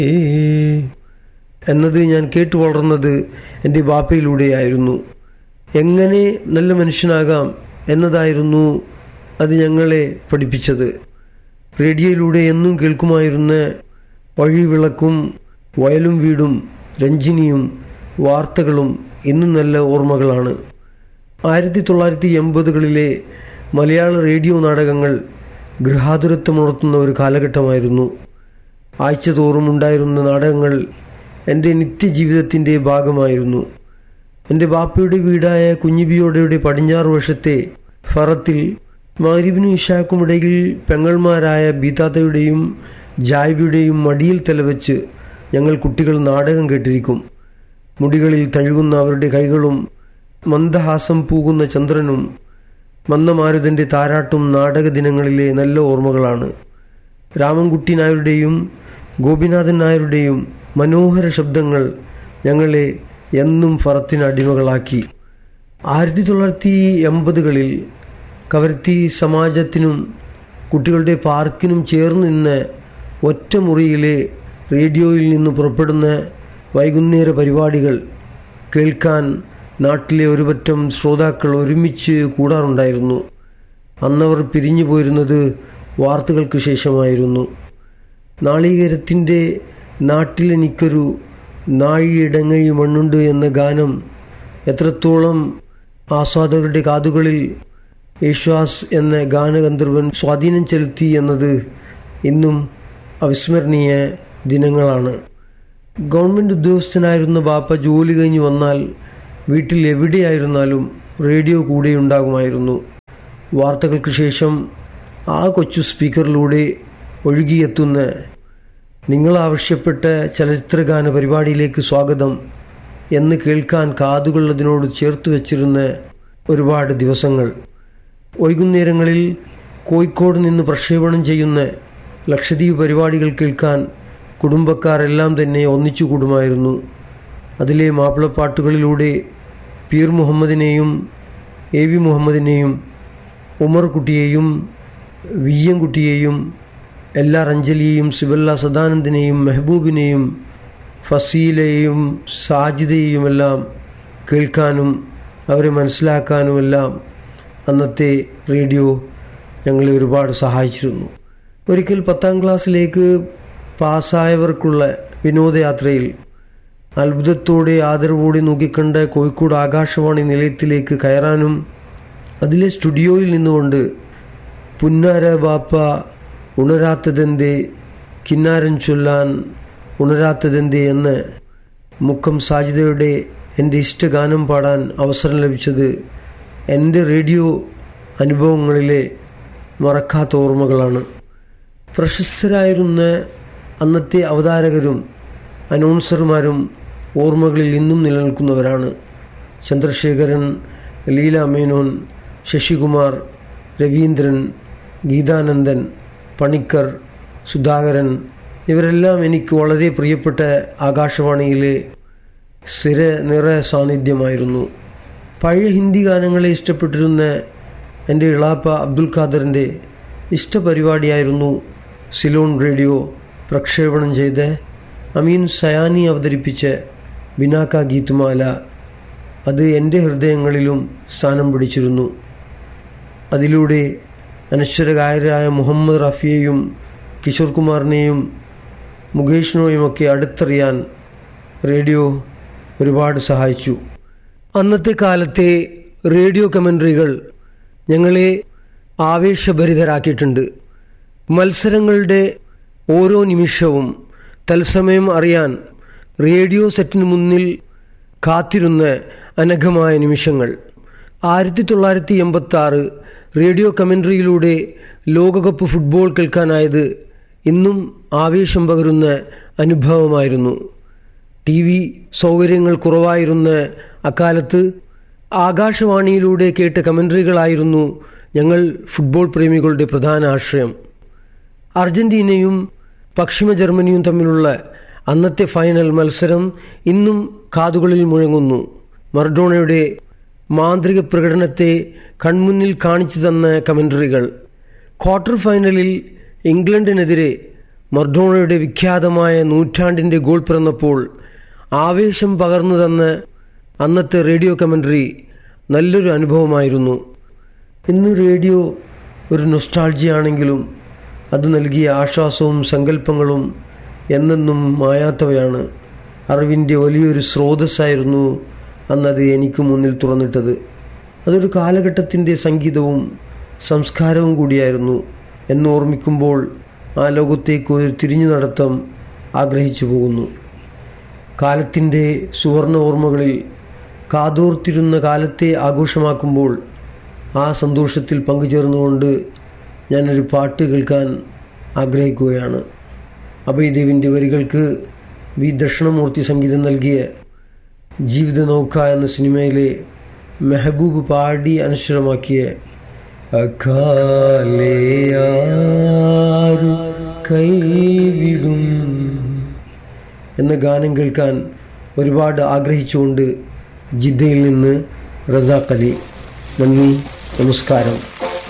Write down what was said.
എന്നത് ഞാൻ കേട്ടു വളർന്നത് എൻ്റെ ബാപ്പയിലൂടെയായിരുന്നു എങ്ങനെ നല്ല മനുഷ്യനാകാം എന്നതായിരുന്നു അത് ഞങ്ങളെ പഠിപ്പിച്ചത് റേഡിയോയിലൂടെ എന്നും കേൾക്കുമായിരുന്ന വഴിവിളക്കും വയലും വീടും രഞ്ജിനിയും വാർത്തകളും ഇന്നും നല്ല ഓർമ്മകളാണ് ആയിരത്തി തൊള്ളായിരത്തി എൺപതുകളിലെ മലയാള റേഡിയോ നാടകങ്ങൾ ഗൃഹാതുരത്വമുണർത്തുന്ന ഒരു കാലഘട്ടമായിരുന്നു ആഴ്ച തോറും ഉണ്ടായിരുന്ന നാടകങ്ങൾ എൻ്റെ നിത്യജീവിതത്തിൻ്റെ ഭാഗമായിരുന്നു എൻ്റെ ബാപ്പയുടെ വീടായ കുഞ്ഞിബിയോടയുടെ പടിഞ്ഞാറ് വശത്തെ ഫറത്തിൽ മാരിബിനും ഇഷാക്കുമിടയിൽ പെങ്ങൾമാരായ ബീതാത്തയുടെയും ജായ്ബിയുടെയും മടിയിൽ തലവെച്ച് ഞങ്ങൾ കുട്ടികൾ നാടകം കേട്ടിരിക്കും മുടികളിൽ തഴുകുന്ന അവരുടെ കൈകളും മന്ദഹാസം പൂകുന്ന ചന്ദ്രനും മന്ദമാരുതന്റെ താരാട്ടും നാടക ദിനങ്ങളിലെ നല്ല ഓർമ്മകളാണ് രാമൻകുട്ടി നായരുടെയും ഗോപിനാഥൻ നായരുടെയും മനോഹര ശബ്ദങ്ങൾ ഞങ്ങളെ എന്നും ഫറത്തിന് അടിമകളാക്കി ആയിരത്തി തൊള്ളായിരത്തി എൺപതുകളിൽ കവരത്തി സമാജത്തിനും കുട്ടികളുടെ പാർക്കിനും ചേർന്ന് നിന്ന് ഒറ്റ മുറിയിലെ റേഡിയോയിൽ നിന്ന് പുറപ്പെടുന്ന വൈകുന്നേര പരിപാടികൾ കേൾക്കാൻ നാട്ടിലെ ഒരുപറ്റം ശ്രോതാക്കൾ ഒരുമിച്ച് കൂടാറുണ്ടായിരുന്നു അന്നവർ പിരിഞ്ഞു പോയിരുന്നത് വാർത്തകൾക്ക് ശേഷമായിരുന്നു നാളികേരത്തിൻ്റെ നാട്ടിലെനിക്കൊരു നാഴിയിടങ്ങഴി മണ്ണുണ്ട് എന്ന ഗാനം എത്രത്തോളം ആസ്വാദകരുടെ കാതുകളിൽ യേശ്വാസ് എന്ന ഗാനഗന്ധർവൻ സ്വാധീനം ചെലുത്തി എന്നത് ഇന്നും അവിസ്മരണീയ ദിനങ്ങളാണ് ഗവൺമെൻറ് ഉദ്യോഗസ്ഥനായിരുന്ന ബാപ്പ ജോലി കഴിഞ്ഞ് വന്നാൽ വീട്ടിൽ എവിടെയായിരുന്നാലും റേഡിയോ കൂടെ ഉണ്ടാകുമായിരുന്നു വാർത്തകൾക്ക് ശേഷം ആ കൊച്ചു സ്പീക്കറിലൂടെ ഒഴുകിയെത്തുന്ന നിങ്ങൾ ആവശ്യപ്പെട്ട ചലച്ചിത്രഗാന പരിപാടിയിലേക്ക് സ്വാഗതം എന്ന് കേൾക്കാൻ കാതുകൾ അതിനോട് ചേർത്ത് വെച്ചിരുന്ന ഒരുപാട് ദിവസങ്ങൾ വൈകുന്നേരങ്ങളിൽ കോഴിക്കോട് നിന്ന് പ്രക്ഷേപണം ചെയ്യുന്ന ലക്ഷദ്വീപ് പരിപാടികൾ കേൾക്കാൻ കുടുംബക്കാരെല്ലാം തന്നെ ഒന്നിച്ചു കൂടുമായിരുന്നു അതിലെ മാപ്പിളപ്പാട്ടുകളിലൂടെ പീർ മുഹമ്മദിനെയും എ വി മുഹമ്മദിനെയും ഉമർ കുട്ടിയെയും വിയ്യൻകുട്ടിയെയും എല്ലാ അഞ്ജലിയെയും സിബല്ല സദാനന്ദിനെയും മെഹബൂബിനെയും ഫസീലയെയും സാജിദയെയുമെല്ലാം കേൾക്കാനും അവരെ മനസ്സിലാക്കാനുമെല്ലാം അന്നത്തെ റേഡിയോ ഞങ്ങളെ ഒരുപാട് സഹായിച്ചിരുന്നു ഒരിക്കൽ പത്താം ക്ലാസ്സിലേക്ക് പാസ്സായവർക്കുള്ള വിനോദയാത്രയിൽ അത്ഭുതത്തോടെ ആദരവോടെ നോക്കിക്കണ്ട കോഴിക്കോട് ആകാശവാണി നിലയത്തിലേക്ക് കയറാനും അതിലെ സ്റ്റുഡിയോയിൽ നിന്നുകൊണ്ട് പുന്നാര ബാപ്പ ഉണരാത്തതെന്തേ കിന്നാരൻ ചൊല്ലാൻ ഉണരാത്തതെന്തേ എന്ന് മുക്കം സാജിദയുടെ എൻ്റെ ഇഷ്ടഗാനം പാടാൻ അവസരം ലഭിച്ചത് എൻ്റെ റേഡിയോ അനുഭവങ്ങളിലെ മറക്കാത്ത ഓർമ്മകളാണ് പ്രശസ്തരായിരുന്ന അന്നത്തെ അവതാരകരും അനൗൺസർമാരും ഓർമ്മകളിൽ ഇന്നും നിലനിൽക്കുന്നവരാണ് ചന്ദ്രശേഖരൻ ലീല മേനോൻ ശശികുമാർ രവീന്ദ്രൻ ഗീതാനന്ദൻ പണിക്കർ സുധാകരൻ ഇവരെല്ലാം എനിക്ക് വളരെ പ്രിയപ്പെട്ട ആകാശവാണിയിലെ സ്ഥിര നിറ സാന്നിധ്യമായിരുന്നു പഴയ ഹിന്ദി ഗാനങ്ങളെ ഇഷ്ടപ്പെട്ടിരുന്ന എൻ്റെ ഇളാപ്പ അബ്ദുൽ ഖാദറിൻ്റെ ഇഷ്ടപരിപാടിയായിരുന്നു സിലോൺ റേഡിയോ പ്രക്ഷേപണം ചെയ്ത് അമീൻ സയാനി അവതരിപ്പിച്ച ബിനാക്ക ഗീത്മാല അത് എൻ്റെ ഹൃദയങ്ങളിലും സ്ഥാനം പിടിച്ചിരുന്നു അതിലൂടെ അനശ്വരഗായരായ മുഹമ്മദ് റഫിയെയും കിഷോർ കുമാറിനെയും മുകേഷിനെയുമൊക്കെ അടുത്തറിയാൻ റേഡിയോ ഒരുപാട് സഹായിച്ചു അന്നത്തെ കാലത്തെ റേഡിയോ കമൻട്രികൾ ഞങ്ങളെ ആവേശഭരിതരാക്കിയിട്ടുണ്ട് മത്സരങ്ങളുടെ ഓരോ നിമിഷവും തത്സമയം അറിയാൻ റേഡിയോ സെറ്റിന് മുന്നിൽ കാത്തിരുന്ന അനഘമായ നിമിഷങ്ങൾ ആയിരത്തി തൊള്ളായിരത്തി എൺപത്തി ആറ് റേഡിയോ കമൻട്രിയിലൂടെ ലോകകപ്പ് ഫുട്ബോൾ കേൾക്കാനായത് ഇന്നും ആവേശം പകരുന്ന അനുഭവമായിരുന്നു ടി വി സൗകര്യങ്ങൾ കുറവായിരുന്ന അക്കാലത്ത് ആകാശവാണിയിലൂടെ കേട്ട കമൻട്രികളായിരുന്നു ഞങ്ങൾ ഫുട്ബോൾ പ്രേമികളുടെ പ്രധാന ആശ്രയം അർജന്റീനയും പശ്ചിമ ജർമ്മനിയും തമ്മിലുള്ള അന്നത്തെ ഫൈനൽ മത്സരം ഇന്നും കാതുകളിൽ മുഴങ്ങുന്നു മർഡോണയുടെ മാന്ത്രിക പ്രകടനത്തെ കൺമുന്നിൽ കാണിച്ചു തന്ന കമൻട്രികൾ ക്വാർട്ടർ ഫൈനലിൽ ഇംഗ്ലണ്ടിനെതിരെ മർഡോണയുടെ വിഖ്യാതമായ നൂറ്റാണ്ടിൻ്റെ ഗോൾ പിറന്നപ്പോൾ ആവേശം പകർന്നു തന്ന അന്നത്തെ റേഡിയോ കമൻ്ററി നല്ലൊരു അനുഭവമായിരുന്നു ഇന്ന് റേഡിയോ ഒരു നൊസ്റ്റാൾജിയാണെങ്കിലും അത് നൽകിയ ആശ്വാസവും സങ്കല്പങ്ങളും എന്നെന്നും മായാത്തവയാണ് അറിവിൻ്റെ വലിയൊരു സ്രോതസ്സായിരുന്നു അന്നത് എനിക്ക് മുന്നിൽ തുറന്നിട്ടത് അതൊരു കാലഘട്ടത്തിൻ്റെ സംഗീതവും സംസ്കാരവും കൂടിയായിരുന്നു എന്ന് ഓർമ്മിക്കുമ്പോൾ ആ ലോകത്തേക്ക് ഒരു തിരിഞ്ഞു നടത്തം ആഗ്രഹിച്ചു പോകുന്നു കാലത്തിൻ്റെ സുവർണ ഓർമ്മകളിൽ കാതോർത്തിരുന്ന കാലത്തെ ആഘോഷമാക്കുമ്പോൾ ആ സന്തോഷത്തിൽ പങ്കുചേർന്നുകൊണ്ട് ഞാനൊരു പാട്ട് കേൾക്കാൻ ആഗ്രഹിക്കുകയാണ് അഭയദേവിൻ്റെ വരികൾക്ക് വി ദക്ഷിണമൂർത്തി സംഗീതം നൽകിയ ജീവിത നൗക്ക എന്ന സിനിമയിലെ മെഹബൂബ് പാടി അനുസരമാക്കിയ അകാലയാരു കൈവിടും എന്ന ഗാനം കേൾക്കാൻ ഒരുപാട് ആഗ്രഹിച്ചുകൊണ്ട് ജിദ്ദയിൽ നിന്ന് റസാഖ് അലി നന്ദി നമസ്കാരം